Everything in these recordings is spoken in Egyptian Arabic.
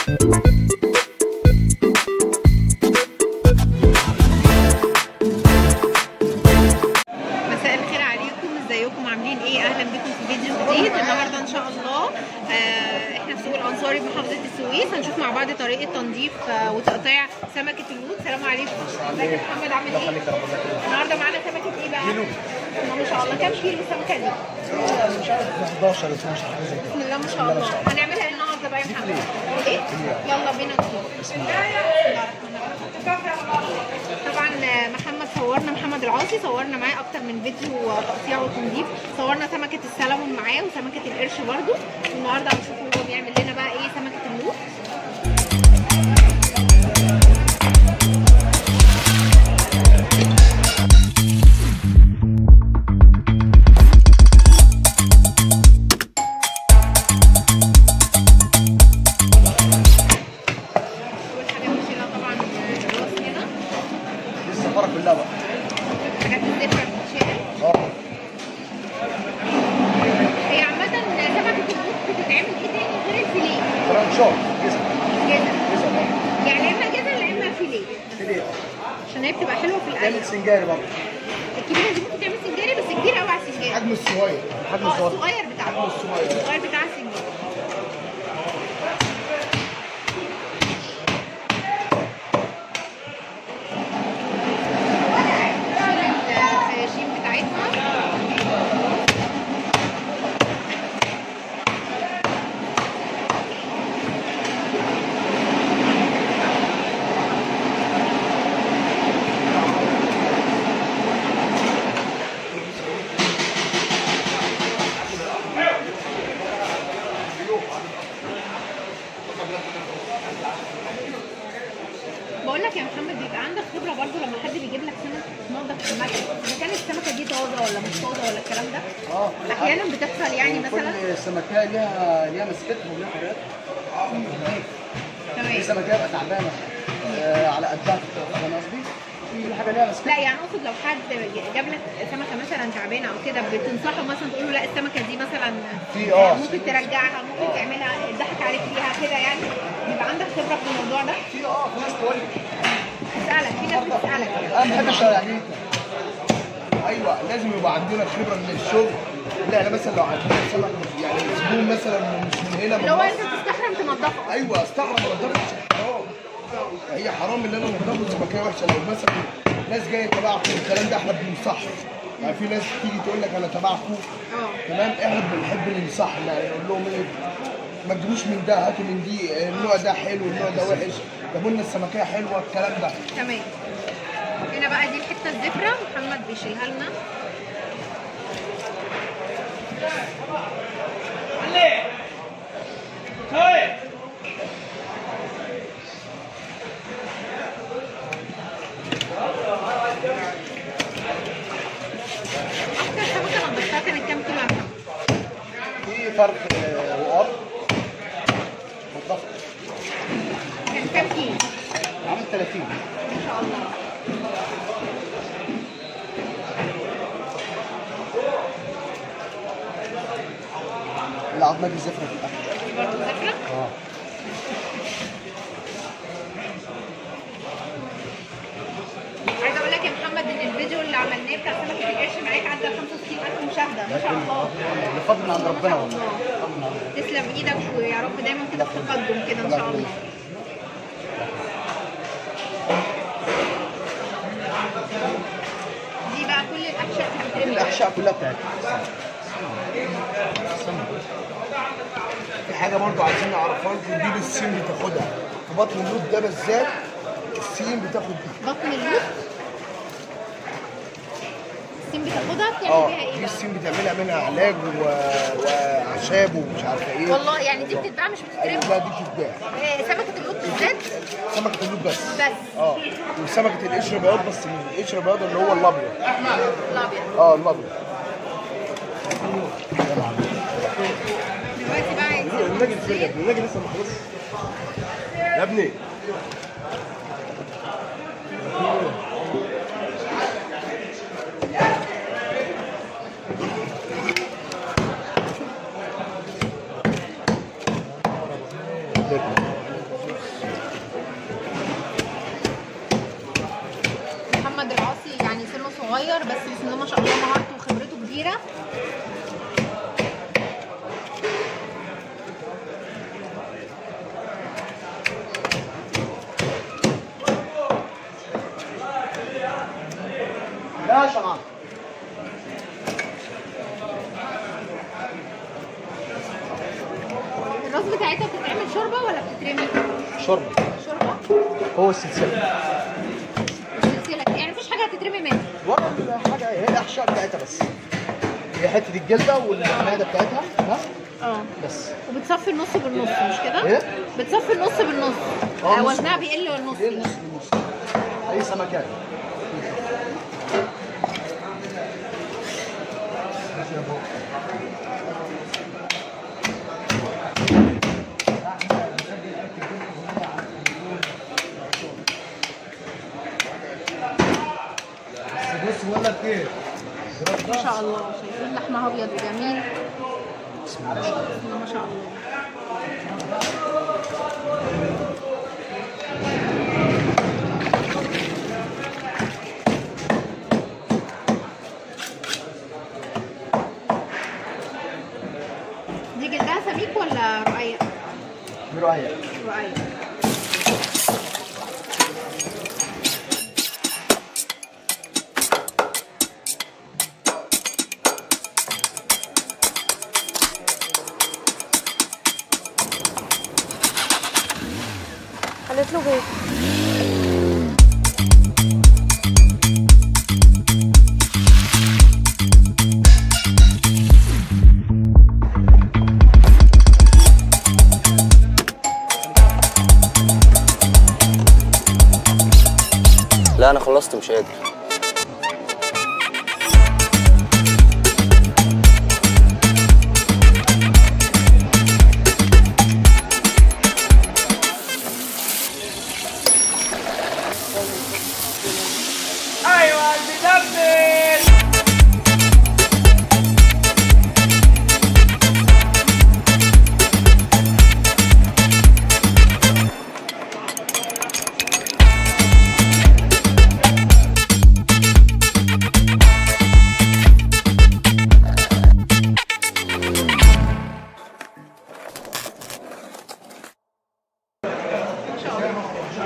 مساء الخير عليكم ازيكم عاملين ايه اهلا بكم في فيديو جديد النهارده ان شاء الله آه احنا في سوق الانصاري بمحافظه السويس هنشوف مع بعض طريقه تنظيف آه وتقطيع سمكه اللوت سلام عليكم ازيك يا محمد عامل ايه النهارده معانا سمكه ايه بقى كيلو ما شاء الله كام كيلو السمكه دي مش عارف 11 12 حاجه زي كده بسم الله ما شاء الله هنعملها ايه النهارده بقى يا محمد ايه يلا بينا نشوف بسم الله طبعا آه، محمد صورنا محمد العاصي صورنا معاه اكتر من فيديو آه، تقطيع وتنظيف صورنا سمكه السلمون معاه وسمكه القرش برضو النهارده هنشوف هو بيعمل لنا بقى ايه سمكه اللوت اول حاجه بنشيلها طبعا الراس هنا دي السفاره كلها بقى حاجات الزفره بتتشال اه هي عامه سمكه اللوت بتتعمل ايه تاني غير الفيليه فرنشات جزء جزر جزء يعني لا اما جزر لا اما فيليه كده عشان هي بتبقى حلوه في الاكل تعمل سنجاري برضه الكبيره دي ممكن تعمل سنجاري بس كبير قوي على السنجاري حجم الصغير حجم اه الصغير الصغير بتاعها حجم الصغير الصغير بتاع السنجاري نشيل الخياشيم بتاعتها بقول لك يا محمد بيبقى عندك خبره برضو لما حد بيجيب لك سمك تنضف المكن اذا كانت السمكه دي طازه ولا مش طازه ولا الكلام ده اه احيانا بتحصل يعني مثلا كل سمكيه ليها ليها مسكتها وليها حاجات في تمام سمكيه بقى تعبانه آه على قدها فاهم قصدي؟ كل حاجه ليها مسكتها لا يعني اقصد لو حد جاب لك سمكه مثلا تعبانه او كده بتنصحه مثلا تقول له لا السمكه دي مثلا في اه ممكن ترجعها ممكن تعملها ضحك عليك فيها كده يعني بيبقى عندك خبره في الموضوع ده في اه في ناس تقول لي تسالك في ناس بتسالك انا ما بحبش يعني ايوه لازم يبقى عندنا خبره من الشغل لا انا مثلا لو عندنا سمك يعني زبون مثلا مش من هنا من لو مصر انت بتستحرم تنضفها ايوه استحرم ما نضفش حرام هي حرام ان انا انضف سمكيه وحشه لو مثلا ناس جايه تبعكم الكلام ده احنا بننصح يعني في ناس تيجي تقول لك انا تبعكم اه تمام احنا بنحب ننصح يعني نقول لهم ايه ما تجيبوش من ده هاتوا من دي النوع ده حلو النوع ده وحش جابوا لنا السمكيه حلوه الكلام ده تمام هنا بقى دي الحته الزفره محمد بيشيلها لنا اكتر سمكه نضفتها كانت كام كيلو يا محمد؟ في فرق آه، وقر نضفت كان كام كيلو؟ عامل 30 ما شاء الله العظمه دي زفره في الاخر دي برضه زفره اه عايزه اقول لك يا محمد ان الفيديو اللي عملناه بتاع سمكه القرش معاك عدى 65000 مشاهده ما شاء الله بفضل من عند ما ربنا شاء والله الله بفضل من عند ربنا. تسلم ايدك ويا رب دايما كده في تقدم كده ان شاء الله دي بقى كل الاحشاء بتترمي الاحشاء كلها بتاعتي في حاجه برضو عايزين نعرفها لكم دي بالسين بتاخدها في بطن اللوت ده بالذات السين بتاخد دي بطن اللوت السين بتاخدها بتعمل اه بيها ايه دي بقى؟ السين بتعملها منها علاج و... واعشاب ومش عارفه ايه والله يعني دي بتتباع مش ايوه بتترمي لا دي بتتباع آه، سمكه اللوت بالذات سمكه اللوت بس بس اه وسمكه القشر البياض بس مش القشر البياض اللي هو الابيض الابيض اه الابيض دلوقتي بقى عايزين النجم فين يا ابني؟ النجم لسه ما خلصش يا ابني صغير بس بسم الله ما شاء الله مهارته وخبرته كبيره لا شمال الراس بتاعتها بتتعمل شوربه ولا بتترمي شوربه شوربه هو السلسله السلسله يعني مفيش حاجه هتترمي منها ولا حاجه هي الاحشاء بتاعتها بس هي حته الجلده والمعده بتاعتها ها اه بس وبتصفي النص بالنص مش كده؟ إيه؟ بتصفي النص بالنص آه، آه، نص وزنها بالنص. بيقل والنص ايه النص بالنص اي سمكات بص بقول لك ايه ما شاء الله شايفين لحمها ابيض وجميل بسم الله ما شاء الله دي جلدها سميك ولا رقيق؟ مرايه رقيق قالت له بيت لا انا خلصت مش قادر ما شاء الله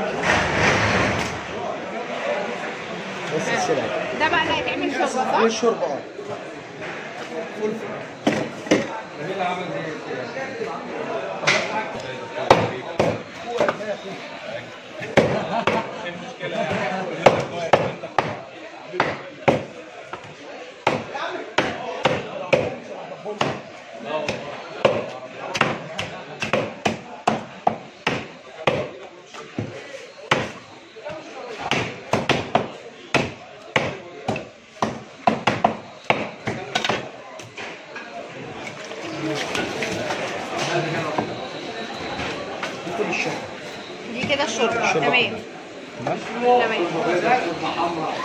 بس السلسله ده بقى اللي هيتعمل شوربه صح؟ ايه الشوربه اه دي كل الشوربه دي كده الشوربه شوربة. تمام تمام تمام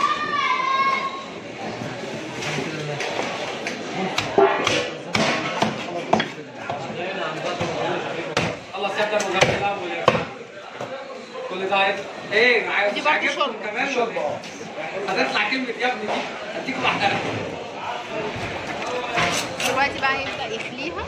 خلص يا ابني المجال الاول يا ابني. كل ده هيطلع ايه معايا دي مش برضه عاجبكم شوربة. كمان شوربه ولا اه إيه؟ هتطلع كلمه يا ابني دي هديكوا واحده دلوقتي بقى هيبدا يخليها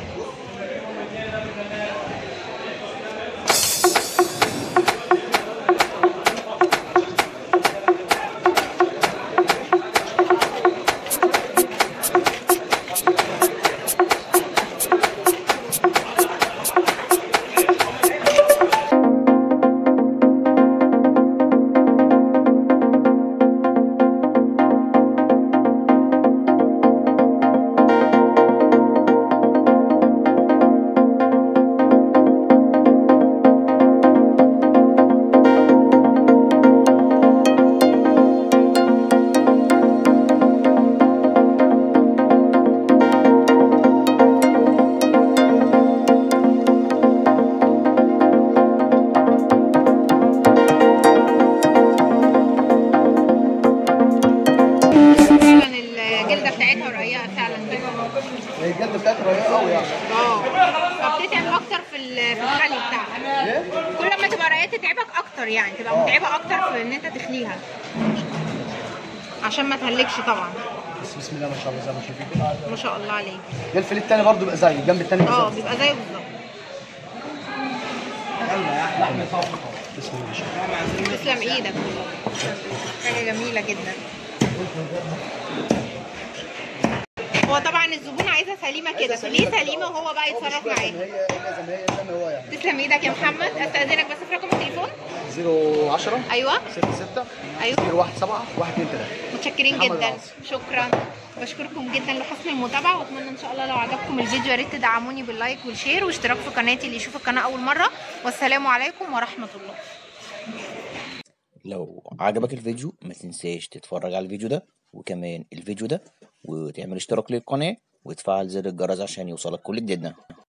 فعلا الجلده بتاعتها رقيقه فعلا كده هي الجلده بتاعتها رقيقه قوي يعني اه فبتتعب اكتر في ال- في الخلي بتاعها ليه؟ كل ما تبقى رقيقه تتعبك اكتر يعني تبقى آه. متعبه اكتر في ان انت تخليها عشان ما تهلكش طبعا بس بسم الله ما شاء الله زي ما شايفين ما شاء الله عليك ده الفيل التاني برضه بيبقى زيه الجنب التاني اه بالظبط بيبقى زيه بالظبط بسم الله ما شاء الله تسلم ايدك حاجه جميله جدا هو طبعا الزبون عايزها سليمه كده ليه سليمه وهو بقى يتصرف معاها هي لازم هي زي ما هو يعني تسلم ايدك يا محمد استاذنك بس في رقم التليفون 010 ايوه 66 ايوه 017 123 متشكرين محمد جدا عاصم. شكرا بشكركم جدا لحسن المتابعه واتمنى ان شاء الله لو عجبكم الفيديو يا ريت تدعموني باللايك والشير واشتراك في قناتي اللي يشوف القناه اول مره والسلام عليكم ورحمه الله لو عجبك الفيديو ما تنساش تتفرج على الفيديو ده وكمان الفيديو ده وتعمل اشتراك للقناة وتفعل زر الجرس عشان يوصلك كل جديدنا